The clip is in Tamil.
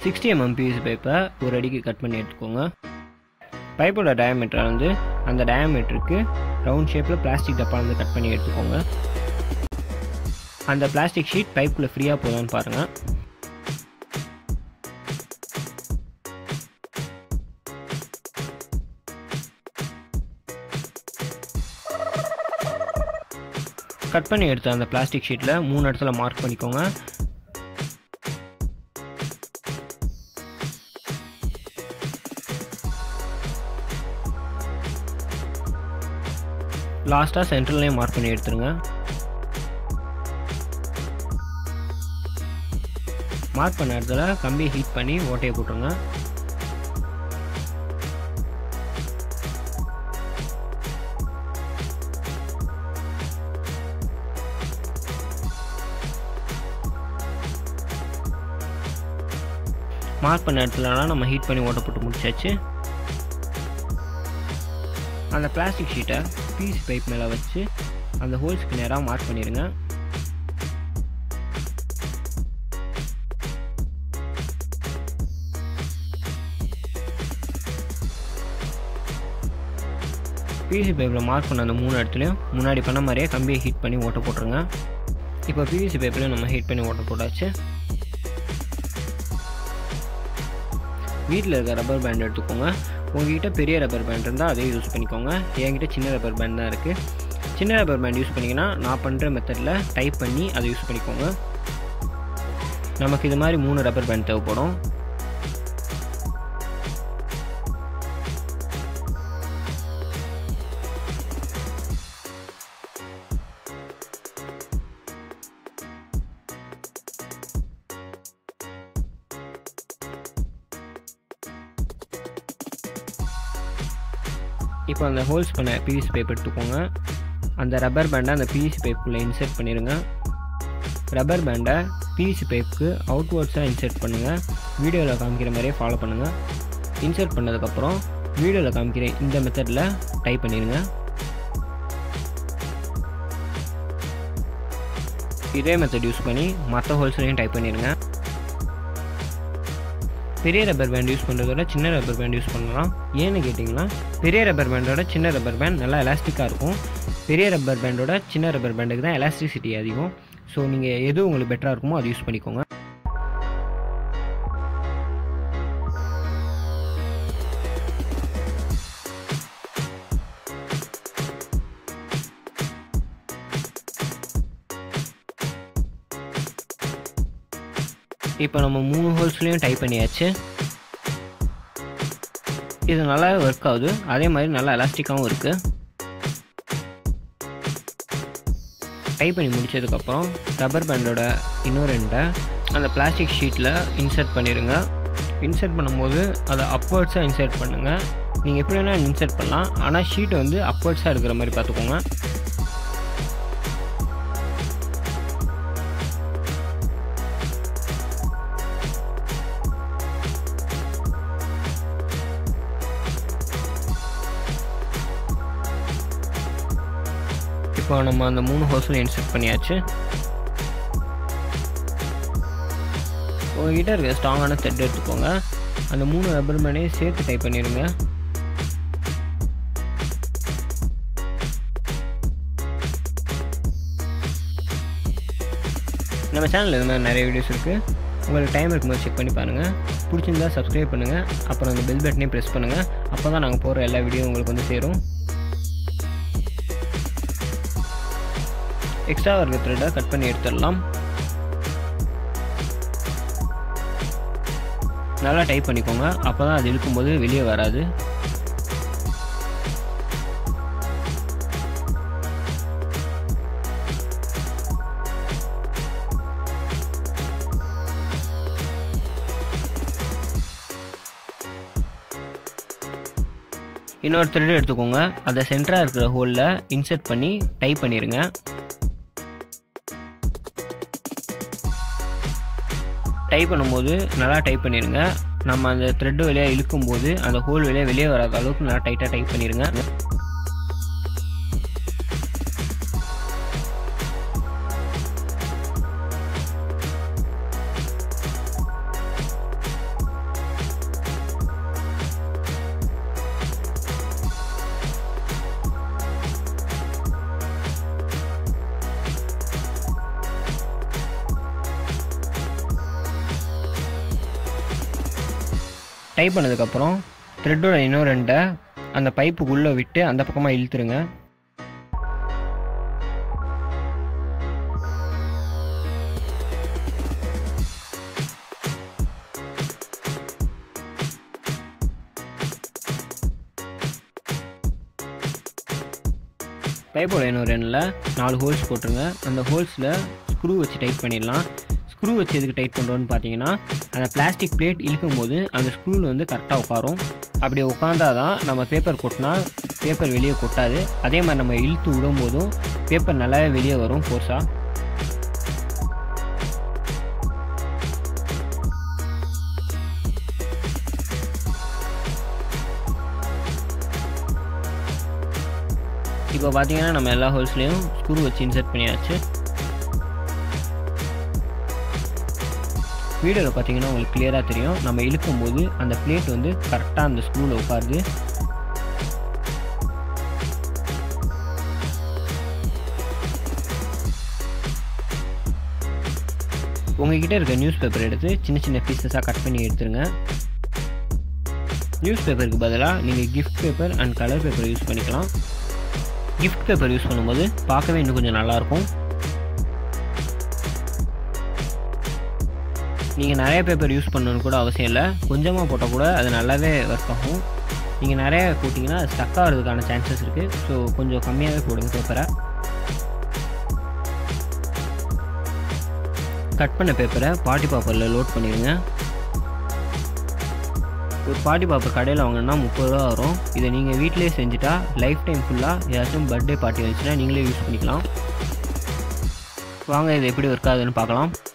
சிக்ஸ்டி எம்எம் பிவிசி பைப்பை ஒரு அடிக்கு கட் பண்ணி எடுத்துக்கோங்க பைப்போட டயமீட்டரை வந்து அந்த டயமீட்டருக்கு ரவுண்ட் ஷேப்பில் பிளாஸ்டிக் டப்பா வந்து கட் பண்ணி எடுத்துக்கோங்க அந்த பிளாஸ்டிக் ஷீட் பைப்பில் ஃப்ரீயாக போதான்னு பாருங்கள் கட் பண்ணி எடுத்த அந்த பிளாஸ்டிக் ஷீட்டில் மூணு இடத்துல மார்க் பண்ணிக்கோங்க லாஸ்ட்டாக சென்ட்ரல்லையும் மார்க் பண்ணி எடுத்துருங்க மார்க் பண்ண இடத்துல கம்பியை ஹீட் பண்ணி ஓட்டையை போட்டுருங்க மார்க் பண்ண இடத்துலலாம் நம்ம ஹீட் பண்ணி ஓட்ட போட்டு முடிச்சாச்சு அந்த பிளாஸ்டிக் ஷீட்டை பீஸ் பைப் மேலே வச்சு அந்த ஹோல்ஸ்க்கு நேராக மார்க் பண்ணிடுங்க பிவிசி பைப்பில் மார்க் பண்ண அந்த மூணு இடத்துலையும் முன்னாடி பண்ண மாதிரியே கம்பியை ஹீட் பண்ணி ஓட்ட போட்டுருங்க இப்போ பிவிசி பைப்லையும் நம்ம ஹீட் பண்ணி ஓட்ட போட்டாச்சு வீட்டில் இருக்க ரப்பர் பேண்ட் எடுத்துக்கோங்க உங்ககிட்ட பெரிய ரப்பர் பேண்ட் இருந்தால் அதே யூஸ் பண்ணிக்கோங்க என்கிட்ட சின்ன ரப்பர் பேண்ட் தான் இருக்குது சின்ன ரப்பர் பேண்ட் யூஸ் பண்ணிங்கன்னா நான் பண்ணுற மெத்தடில் டைப் பண்ணி அதை யூஸ் பண்ணிக்கோங்க நமக்கு இது மாதிரி மூணு ரப்பர் பேண்ட் தேவைப்படும் இப்போ அந்த ஹோல்ஸ் பண்ண பிவிசி பைப் எடுத்துக்கோங்க அந்த ரப்பர் பேண்டை அந்த பிவிசி பைப்புக்குள்ளே இன்சர்ட் பண்ணிடுங்க ரப்பர் பேண்டை பிவிசி பைப்புக்கு அவுட்வர்ட்ஸாக இன்சர்ட் பண்ணுங்கள் வீடியோவில் காமிக்கிற மாதிரியே ஃபாலோ பண்ணுங்கள் இன்சர்ட் பண்ணதுக்கப்புறம் வீடியோவில் காமிக்கிற இந்த மெத்தடில் டைப் பண்ணிடுங்க இதே மெத்தட் யூஸ் பண்ணி மற்ற ஹோல்ஸ்லையும் டைப் பண்ணிடுங்க பெரிய ரப்பர் பேண்ட் யூஸ் பண்ணுறதோட சின்ன ரப்பர் பேண்ட் யூஸ் பண்ணலாம் ஏன்னு கேட்டிங்கன்னா பெரிய ரப்பர் பேண்டோட சின்ன ரப்பர் பேண்ட் நல்லா எலாஸ்டிக்காக இருக்கும் பெரிய ரப்பர் பேண்டோட சின்ன ரப்பர் பேண்டுக்கு தான் எலாஸ்டிசிட்டி அதிகம் ஸோ நீங்கள் எது உங்களுக்கு பெட்டராக இருக்குமோ அது யூஸ் பண்ணிக்கோங்க இப்போ நம்ம மூணு ஹோல்ஸ்லேயும் டைப் பண்ணியாச்சு இது நல்லாவே ஒர்க் ஆகுது அதே மாதிரி நல்லா எலாஸ்டிக்காகவும் இருக்குது டைப் பண்ணி முடிச்சதுக்கப்புறம் ரப்பர் பேண்டோட இன்னொரு ரெண்டை அந்த பிளாஸ்டிக் ஷீட்டில் இன்சர்ட் பண்ணிடுங்க இன்சர்ட் பண்ணும்போது அதை அப்வர்ட்ஸாக இன்சர்ட் பண்ணுங்கள் நீங்கள் எப்படி வேணால் இன்சர்ட் பண்ணலாம் ஆனால் ஷீட் வந்து அப்வர்ட்ஸாக இருக்கிற மாதிரி பார்த்துக்கோங்க இப்போ நம்ம அந்த மூணு ஹோல்ஸில் இன்சர்ட் பண்ணியாச்சு உங்ககிட்ட இருக்க ஸ்ட்ராங்கான த்ரெட் எடுத்துக்கோங்க அந்த மூணு ரப்பர் மேனையும் சேர்த்து டைப் பண்ணிடுங்க நம்ம சேனலில் இது மாதிரி நிறைய வீடியோஸ் இருக்குது உங்களுக்கு டைம் இருக்கும்போது செக் பண்ணி பாருங்கள் பிடிச்சிருந்தா சப்ஸ்கிரைப் பண்ணுங்கள் அப்புறம் அந்த பெல் பட்டனையும் ப்ரெஸ் பண்ணுங்கள் அப்போ தான் நாங்கள் போகிற எல்லா வீடியோ உங்களுக்கு வந்து சேரும் எக்ஸ்ட்ரா இருக்க த்ரெட்டை கட் பண்ணி எடுத்துடலாம் நல்லா டைப் பண்ணிக்கோங்க அப்போ தான் அது இழுக்கும்போது வெளியே வராது இன்னொரு த்ரெட் எடுத்துக்கோங்க அதை சென்டராக இருக்கிற ஹோலில் இன்சர்ட் பண்ணி டைப் பண்ணிடுங்க டைப் பண்ணும்போது நல்லா டைப் பண்ணிடுங்க நம்ம அந்த த்ரெட் வழியாக இழுக்கும் போது அந்த ஹோல் வழியாக வெளியே வராத அளவுக்கு நல்லா டைட்டாக டைப் பண்ணிடுங்க டைப் பண்ணதுக்கப்புறம் த்ரெட்டோட இன்னும் ரெண்டை அந்த பைப்புக்குள்ளே விட்டு அந்த பக்கமாக இழுத்துருங்க பைப்போட இன்னொரு எண்ணில் நாலு ஹோல்ஸ் போட்டுருங்க அந்த ஹோல்ஸில் ஸ்க்ரூ வச்சு டைட் பண்ணிடலாம் ஸ்க்ரூ வச்சு எதுக்கு டைட் பண்ணுறோன்னு பார்த்தீங்கன்னா அந்த பிளாஸ்டிக் பிளேட் இழுக்கும் போது அந்த ஸ்க்ரூவில் வந்து கரெக்டாக உட்காரும் அப்படி உட்காந்தா தான் நம்ம பேப்பர் கொட்டினா பேப்பர் வெளியே கொட்டாது அதே மாதிரி நம்ம இழுத்து விடும் போதும் பேப்பர் நல்லாவே வெளியே வரும் ஃபோர்ஸாக இப்போ பார்த்தீங்கன்னா நம்ம எல்லா ஹோல்ஸ்லேயும் ஸ்க்ரூ வச்சு இன்சர்ட் பண்ணியாச்சு வீடியோவில் பார்த்தீங்கன்னா உங்களுக்கு கிளியராக தெரியும் நம்ம இழுக்கும் போது அந்த பிளேட் வந்து கரெக்டாக அந்த ஸ்க்ரூவில் உட்காருது உங்ககிட்ட இருக்க நியூஸ் பேப்பர் எடுத்து சின்ன சின்ன பீசஸாக கட் பண்ணி எடுத்துருங்க நியூஸ் பேப்பருக்கு பதிலாக நீங்கள் gift paper and colour paper use பண்ணிக்கலாம் கிஃப்ட் பேப்பர் யூஸ் பண்ணும்போது பார்க்கவே இன்னும் கொஞ்சம் நல்லாயிருக்கும் நீங்கள் நிறைய பேப்பர் யூஸ் பண்ணணும்னு கூட அவசியம் இல்லை கொஞ்சமாக போட்டால் கூட அது நல்லாவே ஒர்க் ஆகும் நீங்கள் நிறைய போட்டிங்கன்னா அது ஸ்டக் ஆகிறதுக்கான சான்சஸ் இருக்குது ஸோ கொஞ்சம் கம்மியாகவே போடுங்க பேப்பரை கட் பண்ண பேப்பரை பாட்டி பாப்பரில் லோட் பண்ணிடுங்க ஒரு பாட்டி பாப்பர் கடையில் வாங்கினா முப்பது ரூபா வரும் இதை நீங்கள் வீட்டிலே செஞ்சுட்டா லைஃப் டைம் ஃபுல்லாக ஏதாச்சும் பர்த்டே பார்ட்டி வந்துச்சுன்னா நீங்களே யூஸ் பண்ணிக்கலாம் வாங்க இது எப்படி ஒர்க் ஆகுதுன்னு பார்க்கலாம்